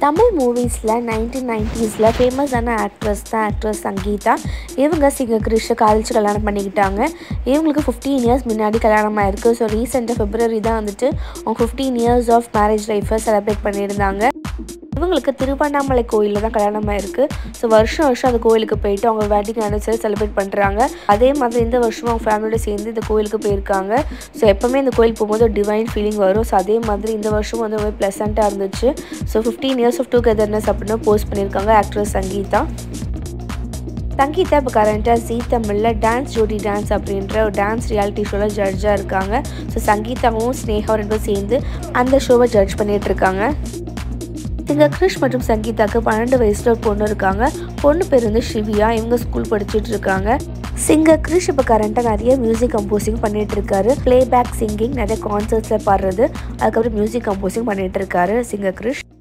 Tamil மூவிஸில் nineteen நைன்ட்டீஸில் ஃபேமஸான actress தான் actress Sangeetha இவங்க சிங்க கிரிஷை காலேஜ் கல்யாணம் பண்ணிக்கிட்டாங்க இவங்களுக்கு ஃபிஃப்டீன் இயர்ஸ் முன்னாடி கல்யாணம் ஆயிருக்கு ஸோ ரீசெண்டாக ஃபிப்ரவரி தான் வந்துட்டு அவங்க ஃபிஃப்டீன் இயர்ஸ் ஆஃப் மேரேஜ் லைஃப்பை செலிப்ரேட் பண்ணியிருந்தாங்க இவங்களுக்கு திருவண்ணாமலை கோயிலில் தான் கல்யாணம் ஆயிருக்கு ஸோ வருஷம் வருஷம் அந்த கோயிலுக்கு போயிட்டு அவங்க வெட்டிங் ஆனிவர்சரி செலிப்ரேட் பண்ணுறாங்க அதே மாதிரி இந்த வருஷமும் அவங்க ஃபேமிலியோட சேர்ந்து இந்த கோயிலுக்கு போயிருக்காங்க ஸோ எப்போவுமே இந்த கோயில் போகும்போது ஒரு டிவைன் ஃபீலிங் வரும் ஸோ அதே மாதிரி இந்த வருஷமும் வந்து ரொம்ப ப்ளசண்ட்டாக இருந்துச்சு ஸோ ஃபிஃப்டீன் இயர்ஸ் ஆஃப் டுகெதர்னஸ் அப்படின்னு போஸ்ட் பண்ணியிருக்காங்க ஆக்ட்ரஸ் சங்கீதா சங்கீதா இப்போ கரண்ட்டாக ஜீ தமிழில் டான்ஸ் ஜோடி டான்ஸ் அப்படின்ற ஒரு டான்ஸ் ரியாலிட்டி ஷோவில் ஜட்ஜாக இருக்காங்க ஸோ சங்கீதாவும் ஸ்னேகாவும் ரெண்டும் சேர்ந்து அந்த ஷோவை ஜட்ஜ் பண்ணிட்டு இருக்காங்க இங்கே கிருஷ் மற்றும் சங்கீதாக்கு பன்னெண்டு வயசில் ஒரு பொண்ணு இருக்காங்க பொண்ணு பேர் வந்து ஷிவியா இவங்க ஸ்கூல் படிச்சுட்டு இருக்காங்க சிங்கர் கிருஷ் இப்போ கரண்ட்டாக நிறைய மியூசிக் கம்போசிங் பண்ணிட்டு இருக்காரு பிளேபேக் சிங்கிங் நிறைய கான்சர்ட்ஸில் பாடுறது அதுக்கப்புறம் மியூசிக் கம்போசிங் பண்ணிட்டு இருக்காரு சிங்கர் கிருஷ்